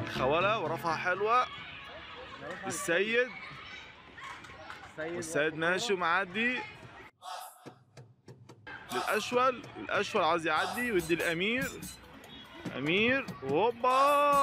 خولة ورفعة حلوة السيد والسيد ماشي ومعدي للأشول الأشول عاوز يعدي ويدي الأمير أمير هوبا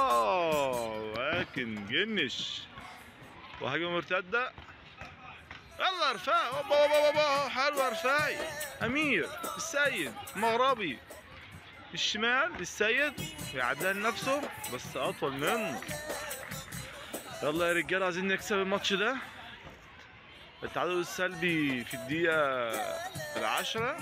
لكن جنش وهجمة مرتدة يلا رفاع هوبا هوبا هوبا حلوة رفاعي أمير السيد مغربي الشمال السيد يعدلها لنفسه بس أطول منه يلا يا رجالة عايزين نكسب الماتش ده التعادل السلبي في الدقيقة العاشرة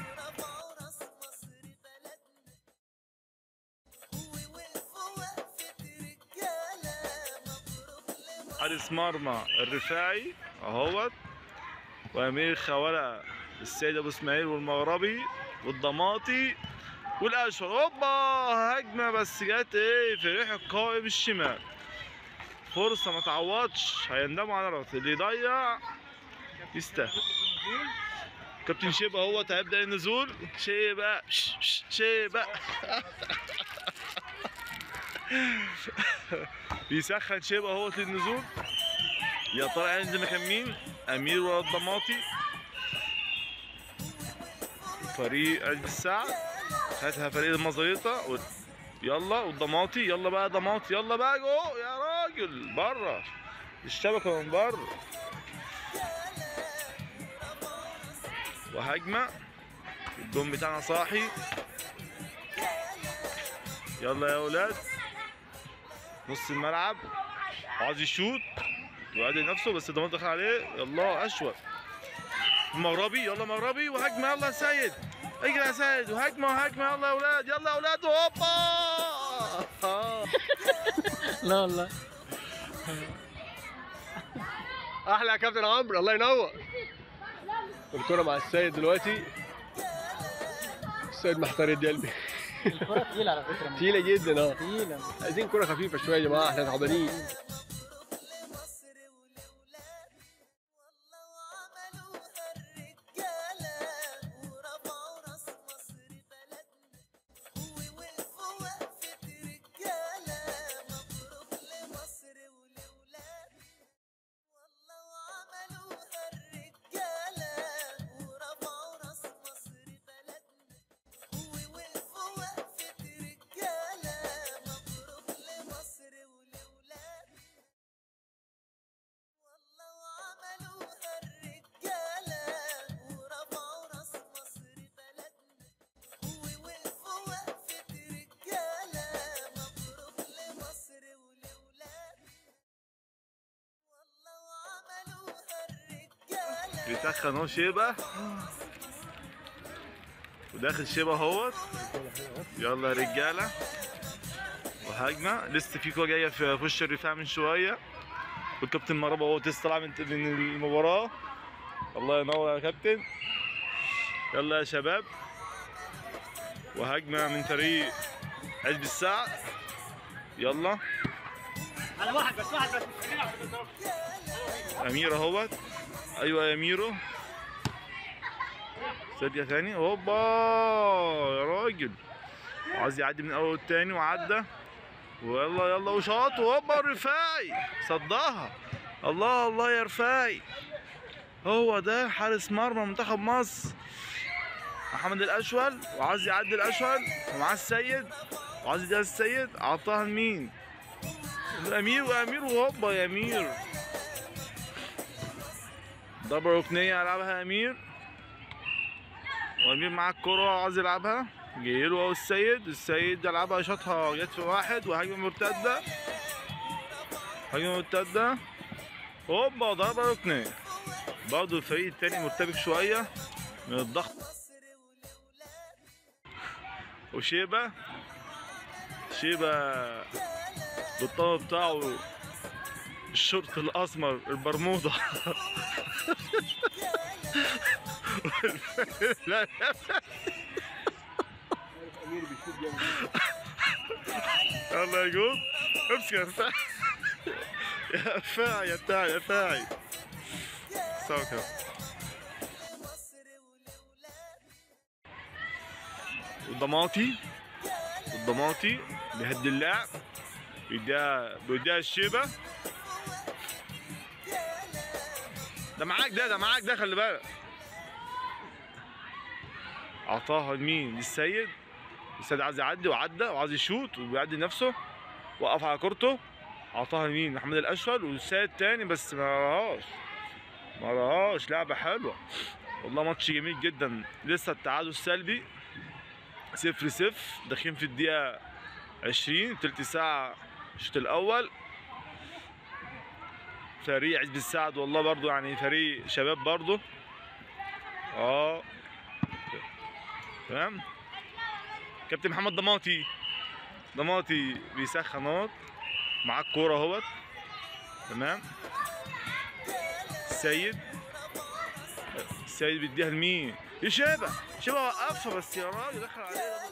حارس مرمى الرفاعي اهوت وامير خوله السيد ابو اسماعيل والمغربي والضماطي والاشهر هوبا هجمه بس جت ايه في ريح القائم الشمال فرصه ما تعوضش هيندموا على الرد اللي يضيع يستاهل كابتن شيبه اهوت هيبدا النزول شيبه ش- ش- شيبه بيسخن شيبه اهوت للنزول يا ترى هينزل مكان مين؟ امير ولا الضماطي فريق قلب السعد خدها فريق المزاريطة و... يلا والضماطي يلا بقى ضماطي يلا بقى جو يا راجل بره الشبكة من بره وهجمة الجون بتاعنا صاحي يلا يا ولاد نص الملعب عايز يشوط ويعدل نفسه بس الضمان دخل عليه يلا اشوى المغربي يلا مغربي وهجمه يلا يا سيد اجري يا سيد وهجمه وهجمه يلا يا اولاد يلا يا اولاد هوبا لا والله احلى يا كابتن عمرو الله ينور الكرة مع السيد دلوقتي السيد محتار يدي قلبي الكرة تقيلة على فكرة تقيلة جدا اه تقيلة عايزين كرة خفيفة شوية يا جماعة احنا تعبانين مصر ولولاد والله وعملوها الرجالة ورفعوا راس مصر بلدنا ووقفوا وقفة رجالة مبروك لمصر ولولاد والله وعملوها الرجالة ورفعوا راس مصر بلدنا ووقفوا وقفة رجالة مبروك لمصر ولولاد والله وعملوها الرجالة ورفعوا راس مصر بلدنا ووقفوا وقفة رجالة مبروك لمصر ولولاد والله وعملوها الرجالة بيسخن اهو شيبه وداخل شيبه اهوت يلا يا رجاله وهجمه لسه في كوره جايه في في وش الرفاع من شويه والكابتن مرابا هو لسه طالع من من المباراه الله ينور يا كابتن يلا يا شباب وهجمه من فريق حزب السعد يلا على واحد بس واحد بس امير اهوت ايوه يا اميرو ثانية ثاني هوبا يا راجل عايز يعدي من اول التاني وعدى ويلا يلا وشاط وهوبا الرفاعي صدها الله الله يا رفاعي هو ده حارس مرمى منتخب مصر محمد الاشول وعايز يعدي الاشول ومعاه السيد وعايز يديها السيد عطاها لمين؟ الامير وامير وهوبا يا امير ضربة ركنية يلعبها أمير وأمير معاه الكرة وعايز يلعبها جاي له أهو السيد السيد يلعبها شاطها جت في واحد وهجمة مرتدة هجمة مرتدة هوبا ضربة ركنية برضه الفريق التاني مرتبك شوية من الضغط مصر ولولاد وشيبة شيبة بالطلب بتاعه الشورت الأسمر البرمودا لا يلا يا جوب امسك يا رفاعي يا رفاعي يا بتاعي يا رفاعي استوى كده مصر ولولاد والضماطي والضماطي بيهدي اللعب بيديها بيديها الشيبه ده معاك ده ده معاك ده خلي بالك اعطاها لمين للسيد السيد عايز يعدي وعدى وعايز يشوط وبيعدي نفسه وقف على كورته اعطاها لمين محمد الاشول والسيد تاني بس ما راهاش ما راهاش لعبه حلوه والله ماتش جميل جدا لسه التعادل سلبي صفر صفر داخلين في الدقيقه 20 تلت ساعه الشوط الاول فريق عزب السعد والله برضو يعني فريق شباب برضو اه تمام كابتن محمد ضماطي ضماطي بيسخن اهوت معاه الكوره اهوت تمام السيد السيد بيديها لمين؟ لشبه شبه وقفها بس يا راجل دخل عليه